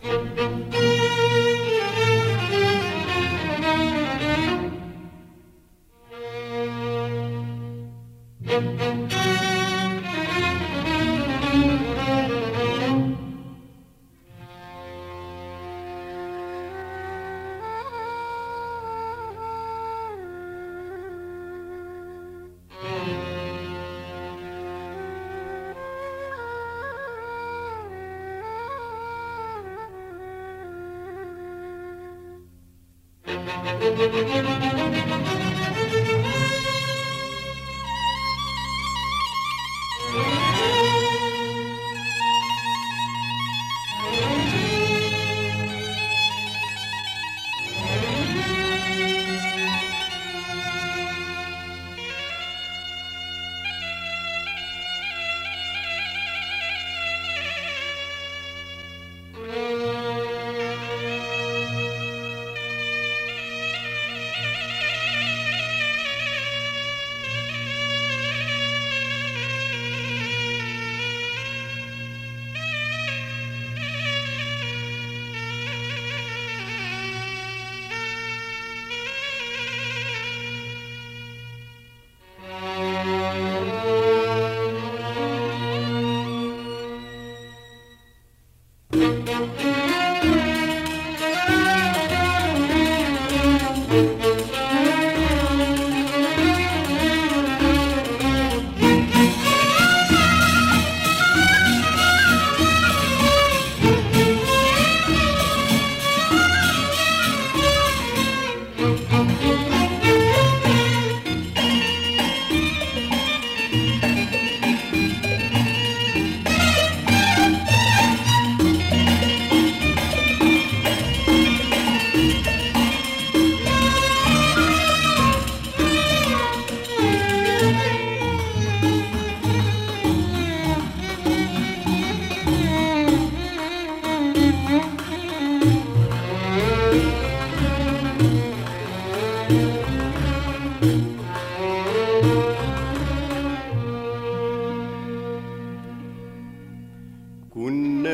كنا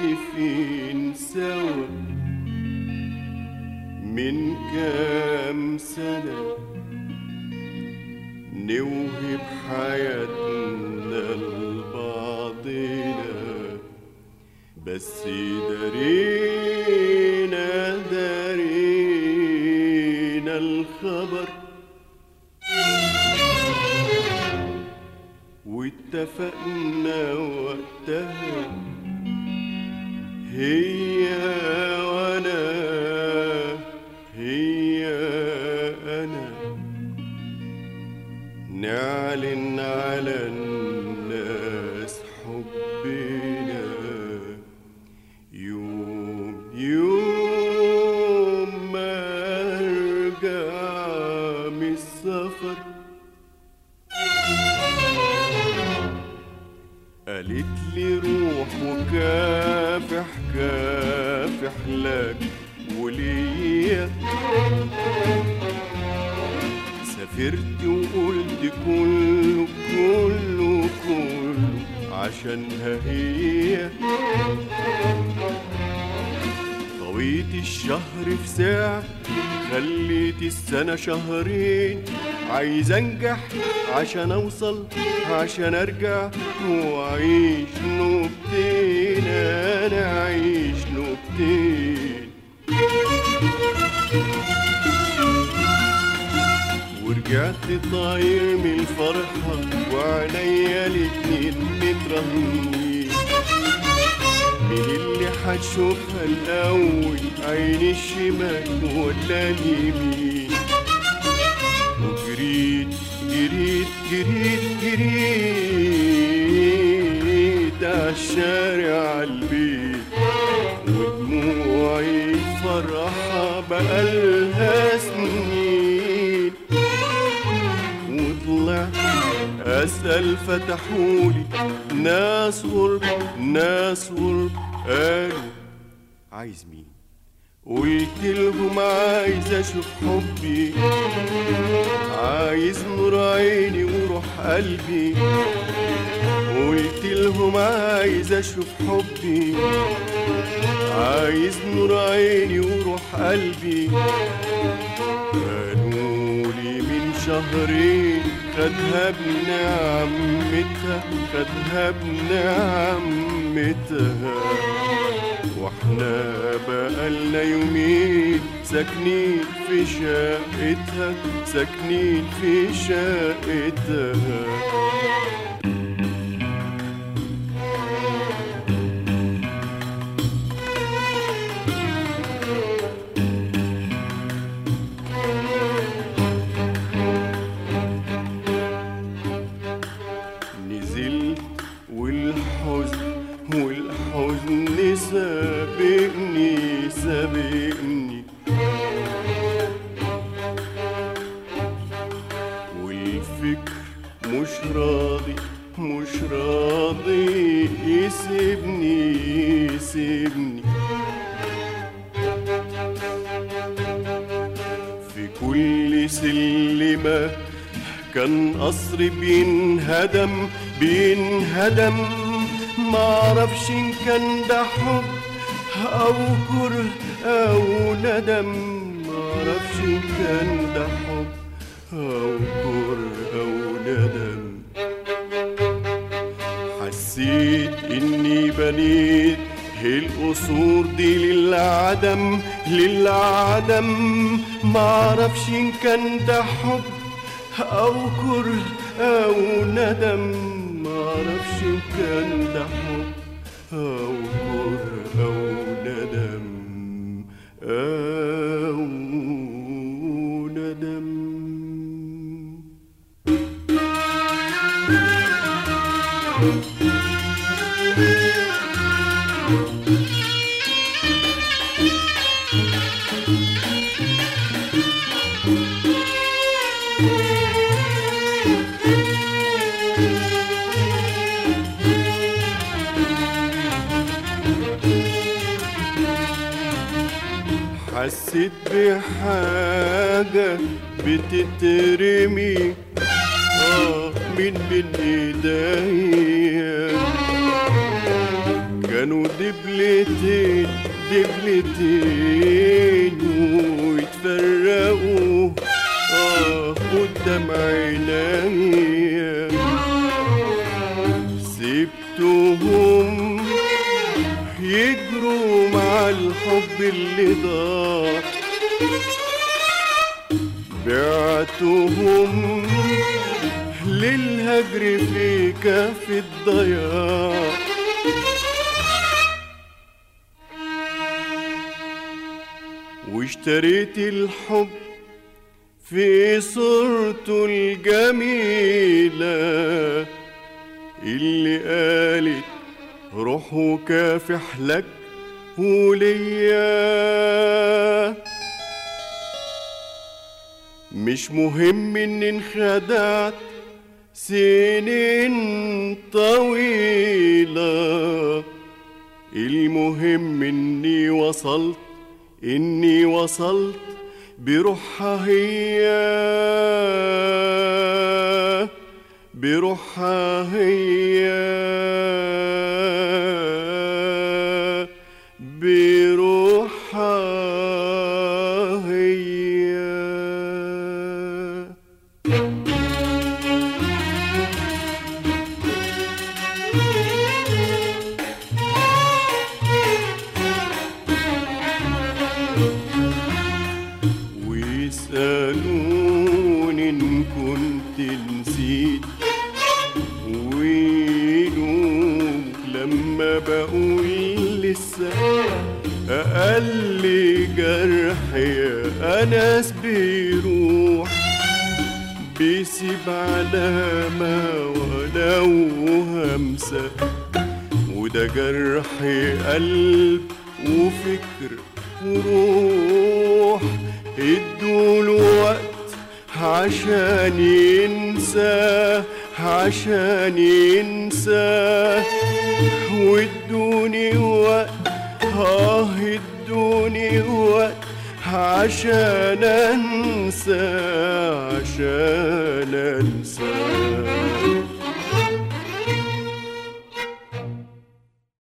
متفقين سوا من كام سنة نوهب حياتنا لبعضنا بس دارينا دارينا الخبر واتفقنا وقتها هي وانا هي انا نعلن على الناس حبنا يوم يوم ما ارجع من السفر قالت لي روح وكافح كافح لك وليا سافرت وقلت كله كله كله عشانها هي طويت الشهر في ساعة خليت السنة شهرين عايز انجح عشان اوصل عشان ارجع واعيش نوبتين انا اعيش نوبتين ورجعت طاير من الفرحة وعليا الاتنين مترهنين مين اللي هتشوفها الأول عين الشمال ولا اليمين وجريت جريت جريت جريت عالشارع عالبيت ودموعي فرحة بقالها سنين وطلعت أسأل فتحولي ناس غرب ناس غرب قالوا عايز مين قلت لهم عايز اشوف حبي عايز نور عيني وروح قلبي قلت لهم عايز اشوف حبي عايز نور عيني وروح قلبي قالولي من شهرين خدها ابن عمتها خدها ابن عمتها واحنا بقالنا يومين ساكنين في شقتها ساكنين في شقتها نزلت والحزن والحزن سابقني سابقني والفكر مش راضي مش راضي يسيبني يسيبني في كل سلمة كان قصر بينهدم بينهدم معرفش ان كان ده حب او كره او ندم معرفش ان كان ده حب او كره او ندم حسيت اني بنيت القصور دي للعدم للعدم معرفش ان كان ده حب او كره او ندم معرفش ان كان ده حب او كره او ندم او ندم حسيت بحاجة بتترمي آه من بين ايديا كانوا دبلتين دبلتين ويتفرقوا آه قدام عينيا سبتهم يجروا مع الحب اللي ضاع بعتهم للهجر في كف الضياع واشتريت الحب في صورته الجميلة اللي قالت روح وكافح لك وليا مش مهم اني انخدعت سنين طويلة المهم اني وصلت اني وصلت بروحها هي بروحها هي بروحها هي ويسألوني إن كنت نسيت وينوم لما بقول لسه أقل جرح يا أنس بيروح بيسيب علامة ولو همسة وده جرح قلب وفكر وروح ادوله وقت عشان ينسى عشان ينسى وادوني وقت اه ادوني وقت عشان انسى عشان انسى